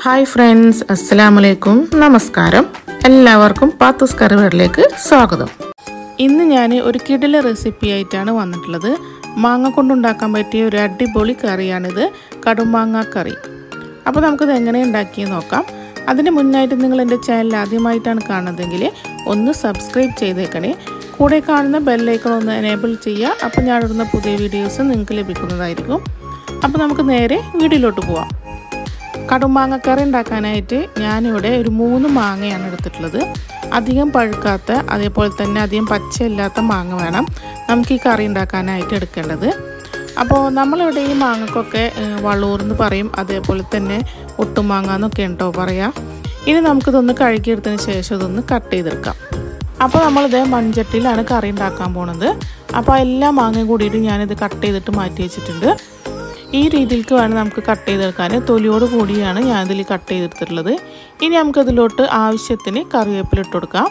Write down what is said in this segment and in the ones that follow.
hi friends അസ്സലാമു അലൈക്കും നമസ്കാരം എല്ലാവർക്കും പാത്തൂസ് കറിവേടിലേക്ക് സ്വാഗതം ഇന്ന് ഞാൻ ഒരു കിടില റെസിപ്പി ആയിട്ടാണ് വന്നിട്ടുള്ളത് മാങ്ങ കൊണ്ടുണ്ടാക്കാൻ പറ്റിയ ഒരു അടിപൊളി കറിയാണിത് കടുമാങ്ങ കറി അപ്പോൾ നമുക്കിത് എങ്ങനെ ഉണ്ടാക്കിയെന്ന് നോക്കാം അതിന് മുന്നായിട്ട് നിങ്ങൾ എൻ്റെ ചാനൽ ആദ്യമായിട്ടാണ് കാണുന്നതെങ്കിൽ ഒന്ന് സബ്സ്ക്രൈബ് ചെയ്തേക്കണേ കൂടെ കാണുന്ന ബെല്ലൈക്കൺ ഒന്ന് എനേബിൾ ചെയ്യുക അപ്പോൾ ഞാനിടുന്ന പുതിയ വീഡിയോസ് നിങ്ങൾക്ക് ലഭിക്കുന്നതായിരിക്കും അപ്പോൾ നമുക്ക് നേരെ വീഡിയോയിലോട്ട് പോവാം കടുമാങ്ങക്കറി ഉണ്ടാക്കാനായിട്ട് ഞാനിവിടെ ഒരു മൂന്ന് മാങ്ങയാണ് എടുത്തിട്ടുള്ളത് അധികം പഴുക്കാത്ത അതേപോലെ തന്നെ അധികം പച്ചയില്ലാത്ത മാങ്ങ വേണം നമുക്ക് ഈ കറി ഉണ്ടാക്കാനായിട്ട് എടുക്കേണ്ടത് അപ്പോൾ നമ്മളിവിടെ ഈ മാങ്ങക്കൊക്കെ ഏഹ്, വളൂർന്ന് പറയും അതേപോലെ തന്നെ ഒട്ടുമാങ്ങ എന്നൊക്കെ ഉണ്ടോ പറയാം ഇനി നമുക്കിതൊന്ന് കഴുകിയെടുത്തതിന് ശേഷം ഇതൊന്ന് കട്ട് ചെയ്തെടുക്കാം അപ്പോൾ നമ്മളിത് മൺചട്ടിയിലാണ് കറി ഉണ്ടാക്കാൻ പോണത് അപ്പോൾ എല്ലാ മാങ്ങയും കൂടിയിട്ട് ഞാനിത് കട്ട് ചെയ്തിട്ട് മാറ്റി വെച്ചിട്ടുണ്ട് ഈ രീതിയിലേക്ക് വേണം നമുക്ക് കട്ട് ചെയ്തെടുക്കാൻ തൊലിയോട് കൂടിയാണ് ഞാനിതിൽ കട്ട് ചെയ്തെടുത്തിട്ടുള്ളത് ഇനി നമുക്കതിലോട്ട് ആവശ്യത്തിന് കറിവേപ്പില ഇട്ട് കൊടുക്കാം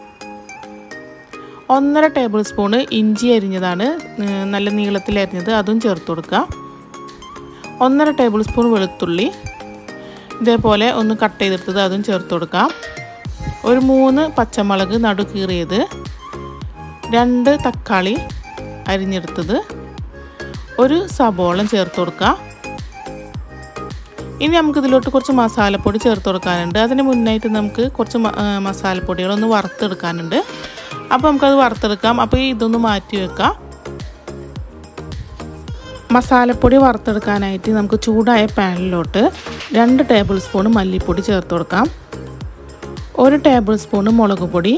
ഒന്നര ടേബിൾ സ്പൂണ് ഇഞ്ചി അരിഞ്ഞതാണ് ഏർ നല്ല നീളത്തിൽ അരിഞ്ഞത് അതും ചേർത്ത് കൊടുക്കുക ഒന്നര ടേബിൾ സ്പൂൺ വെളുത്തുള്ളി ഇതേപോലെ ഒന്ന് കട്ട് ചെയ്തെടുത്തത് അതും ചേർത്ത് കൊടുക്കാം ഒരു മൂന്ന് പച്ചമുളക് നടു കീറിയത് രണ്ട് തക്കാളി അരിഞ്ഞെടുത്തത് ഒരു സബോളം ചേർത്ത് കൊടുക്കുക ഇനി നമുക്ക് ഇതിലോട്ട് കുറച്ച് മസാലപ്പൊടി ചേർത്ത് കൊടുക്കാനുണ്ട് അതിന് മുന്നായിട്ട് നമുക്ക് കുറച്ച് മ- ആ, മസാലപ്പൊടികളൊന്ന് വറുത്തെടുക്കാനുണ്ട് അപ്പോൾ നമുക്കത് വറുത്തെടുക്കാം അപ്പോൾ ഇതൊന്ന് മാറ്റി വെക്കാം മസാലപ്പൊടി വറുത്തെടുക്കാനായിട്ട് നമുക്ക് ചൂടായ പാനിലോട്ട് രണ്ട് ടേബിൾ സ്പൂൺ മല്ലിപ്പൊടി ചേർത്ത് കൊടുക്കാം ഒരു ടേബിൾ സ്പൂണ് മുളക് പൊടി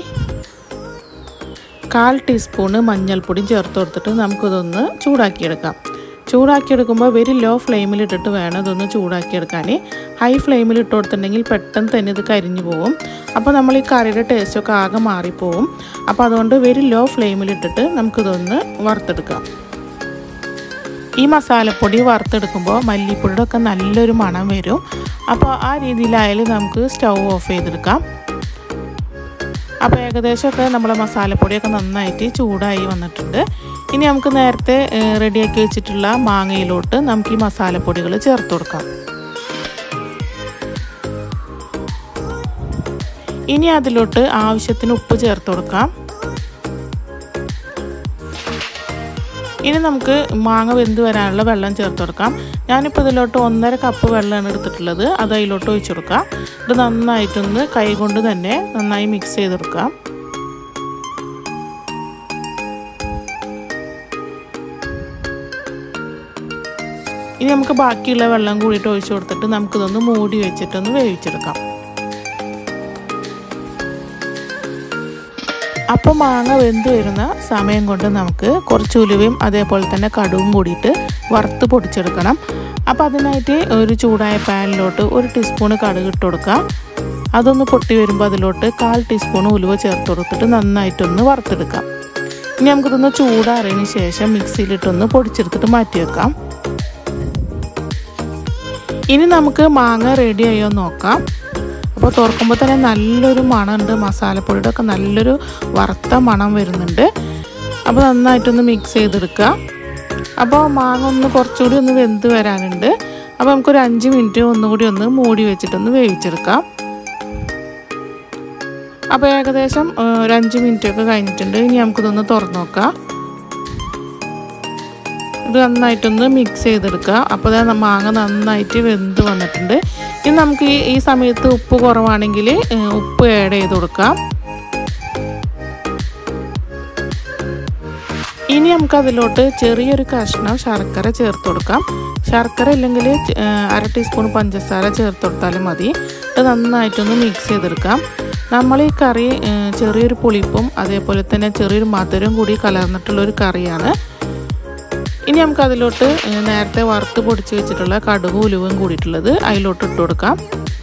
കാൽ ടീസ്പൂണ് മഞ്ഞൾപ്പൊടി ചേർത്ത് കൊടുത്തിട്ട് നമുക്കിതൊന്ന് ചൂടാക്കിയെടുക്കാം ചൂടാക്കിയെടുക്കുമ്പോൾ വെരി ലോ ഫ്ലെയിമിലിട്ടിട്ട് വേണം ഇതൊന്ന് ചൂടാക്കിയെടുക്കാൻ ഹൈ ഫ്ലെയിമിൽ ഇട്ട് കൊടുത്തിട്ടുണ്ടെങ്കിൽ പെട്ടെന്ന് തന്നെ ഇത് കരിഞ്ഞു പോകും അപ്പോൾ നമ്മൾ ഈ കറിയുടെ ടേസ്റ്റൊക്കെ ആകെ മാറിപ്പോവും അപ്പോൾ അതുകൊണ്ട് വെരി ലോ ഫ്ലെയിമിലിട്ടിട്ട് നമുക്കിതൊന്ന് വറുത്തെടുക്കാം ഈ മസാലപ്പൊടി വറുത്തെടുക്കുമ്പോൾ മല്ലിപ്പൊടിയുടെ ഒക്കെ നല്ലൊരു മണം വരും അപ്പോൾ ആ രീതിയിലായാലും നമുക്ക് സ്റ്റൗ ഓഫ് ചെയ്തെടുക്കാം അപ്പോൾ ഏകദേശമൊക്കെ നമ്മുടെ മസാലപ്പൊടിയൊക്കെ നന്നായിട്ട് ചൂടായി വന്നിട്ടുണ്ട് ഇനി നമുക്ക് നേരത്തെ ഏഹ്, റെഡിയാക്കി വെച്ചിട്ടുള്ള മാങ്ങയിലോട്ട് നമുക്ക് ഈ മസാലപ്പൊടികൾ ചേർത്ത് കൊടുക്കാം ഇനി അതിലോട്ട് ആവശ്യത്തിന് ഉപ്പ് ചേർത്ത് കൊടുക്കാം ഇനി നമുക്ക് മാങ്ങ വെന്ത് വരാനുള്ള വെള്ളം ചേർത്ത് കൊടുക്കാം ഞാനിപ്പോൾ ഇതിലോട്ട് ഒന്നര കപ്പ് വെള്ളമാണ് എടുത്തിട്ടുള്ളത് അത് അതിലോട്ട് ഒഴിച്ചു കൊടുക്കാം ഇത് നന്നായിട്ടൊന്ന് കൈ കൊണ്ട് തന്നെ നന്നായി മിക്സ് ചെയ്ത് കൊടുക്കാം ഇനി നമുക്ക് ബാക്കിയുള്ള വെള്ളം കൂടിയിട്ട് ഒഴിച്ചു കൊടുത്തിട്ട് നമുക്കിതൊന്ന് മൂടി വെച്ചിട്ടൊന്ന് വേവിച്ചെടുക്കാം അപ്പോൾ മാങ്ങ വെന്ത് വരുന്ന സമയം കൊണ്ട് നമുക്ക് കുറച്ച് ഉലുവയും അതേപോലെ തന്നെ കടുവും കൂടിയിട്ട് വറുത്ത് പൊടിച്ചെടുക്കണം അപ്പോൾ അതിനായിട്ട് ഒരു ചൂടായ പാനിലോട്ട് ഒരു ടീസ്പൂണ് കടുക് ഇട്ട് കൊടുക്കുക അതൊന്ന് പൊട്ടി വരുമ്പോൾ അതിലോട്ട് കാൽ ടീസ്പൂൺ ഉലുവ ചേർത്ത് കൊടുത്തിട്ട് നന്നായിട്ടൊന്ന് വറുത്തെടുക്കാം ഇനി നമുക്കിതൊന്ന് ചൂടാറിയതിന് ശേഷം മിക്സിയിലിട്ടൊന്ന് പൊടിച്ചെടുത്തിട്ട് മാറ്റി വെക്കാം ഇനി നമുക്ക് മാങ്ങ റെഡി ആയോ എന്ന് നോക്കാം അപ്പോൾ തുറക്കുമ്പോൾ തന്നെ നല്ലൊരു മണമുണ്ട് മസാലപ്പൊടിയുടെ ഒക്കെ നല്ലൊരു വറുത്ത മണം വരുന്നുണ്ട് അപ്പോൾ നന്നായിട്ടൊന്ന് മിക്സ് ചെയ്തെടുക്കുക അപ്പോൾ മാങ്ങ ഒന്ന് കുറച്ചുകൂടി ഒന്ന് വെന്ത് വരാനുണ്ട് അപ്പോൾ നമുക്കൊരു അഞ്ച് മിനിറ്റ് ഒന്നുകൂടി ഒന്ന് മൂടി വെച്ചിട്ടൊന്ന് വേവിച്ചെടുക്കാം അപ്പോൾ ഏകദേശം ആ, ഒരു അഞ്ച് മിനിറ്റ് ഒക്കെ കഴിഞ്ഞിട്ടുണ്ട് ഇനി നമുക്കിതൊന്ന് തുറന്നു നോക്കാം ഇത് നന്നായിട്ടൊന്ന് മിക്സ് ചെയ്തെടുക്കുക അപ്പോൾ ദാ മാങ്ങ നന്നായിട്ട് വെന്ത് വന്നിട്ടുണ്ട് ഇനി നമുക്ക് ഈ ഈ സമയത്ത് ഉപ്പ് കുറവാണെങ്കിൽ ഏഹ്, ഉപ്പ് ആഡ് ചെയ്ത് കൊടുക്കാം ഇനി നമുക്ക് അതിലോട്ട് ചെറിയൊരു കഷ്ണം ശർക്കര ചേർത്ത് കൊടുക്കാം ശർക്കര ഇല്ലെങ്കിൽ ഏഹ്, അര ടീസ്പൂൺ പഞ്ചസാര ചേർത്ത് കൊടുത്താലും മതി ഇത് നന്നായിട്ടൊന്ന് മിക്സ് ചെയ്തെടുക്കാം നമ്മൾ ഈ കറി ഏഹ്, ചെറിയൊരു പുളിപ്പും അതേപോലെ തന്നെ ചെറിയൊരു മധുരവും കൂടി കലർന്നിട്ടുള്ള ഒരു കറിയാണ് ഇനി നമുക്ക് അതിലോട്ട് ഏഹ്, നേരത്തെ വറുത്ത് പൊടിച്ച് വെച്ചിട്ടുള്ള കടുകും ഉലുവും കൂടിയിട്ടുള്ളത് അതിലോട്ട് ഇട്ട് കൊടുക്കാം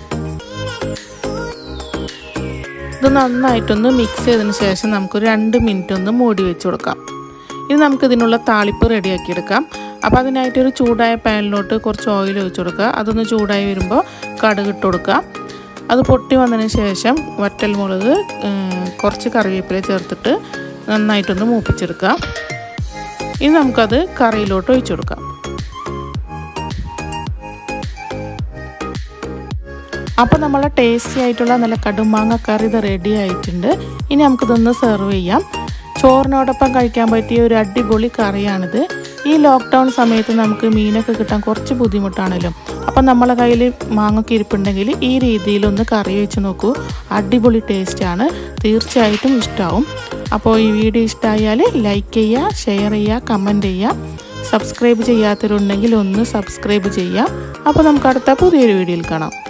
ഇത് നന്നായിട്ടൊന്ന് മിക്സ് ചെയ്തതിന് ശേഷം നമുക്ക് രണ്ട് മിനിറ്റ് ഒന്ന് മൂടി വെച്ച് കൊടുക്കാം ഇനി നമുക്ക് ഇതിനുള്ള താളിപ്പ് റെഡിയാക്കി എടുക്കാം അപ്പോൾ അതിനായിട്ട് ഒരു ചൂടായ പാനിലോട്ട് കുറച്ച് ഓയിൽ ഒഴിച്ച് കൊടുക്കുക അതൊന്ന് ചൂടായി വരുമ്പോൾ കടുക് ഇട്ട് കൊടുക്കുക അത് പൊട്ടി വന്നതിന് ശേഷം വറ്റൽ മുളക് ഏഹ്, കുറച്ച് കറിവേപ്പില ചേർത്തിട്ട് നന്നായിട്ടൊന്ന് മൂപ്പിച്ചെടുക്കുക ഇനി നമുക്കത് കറിയിലോട്ട് ഒഴിച്ചു കൊടുക്കാം അപ്പോൾ നമ്മളെ ടേസ്റ്റി ആയിട്ടുള്ള നല്ല കടുമാങ്ങ കറി ഇത് റെഡി ആയിട്ടുണ്ട് ഇനി നമുക്കിതൊന്ന് സെർവ് ചെയ്യാം ചോറിനോടൊപ്പം കഴിക്കാൻ പറ്റിയ ഒരു അടിപൊളി കറിയാണിത് ഈ ലോക്ക്ഡൗൺ സമയത്ത് നമുക്ക് മീനൊക്കെ കിട്ടാൻ കുറച്ച് ബുദ്ധിമുട്ടാണല്ലോ അപ്പം നമ്മളെ കയ്യിൽ മാങ്ങൊക്കെ ഇരിപ്പുണ്ടെങ്കിൽ ഈ രീതിയിലൊന്ന് കറി വെച്ച് നോക്കൂ അടിപൊളി ടേസ്റ്റാണ് തീർച്ചയായിട്ടും ഇഷ്ടമാവും അപ്പോൾ ഈ വീഡിയോ ഇഷ്ടമായാൽ ലൈക്ക് ചെയ്യുക ഷെയർ ചെയ്യുക കമൻറ്റ് ചെയ്യുക സബ്സ്ക്രൈബ് ചെയ്യാത്തവരുണ്ടെങ്കിൽ ഒന്ന് സബ്സ്ക്രൈബ് ചെയ്യാം അപ്പോൾ നമുക്ക് അടുത്ത പുതിയൊരു വീഡിയോയിൽ കാണാം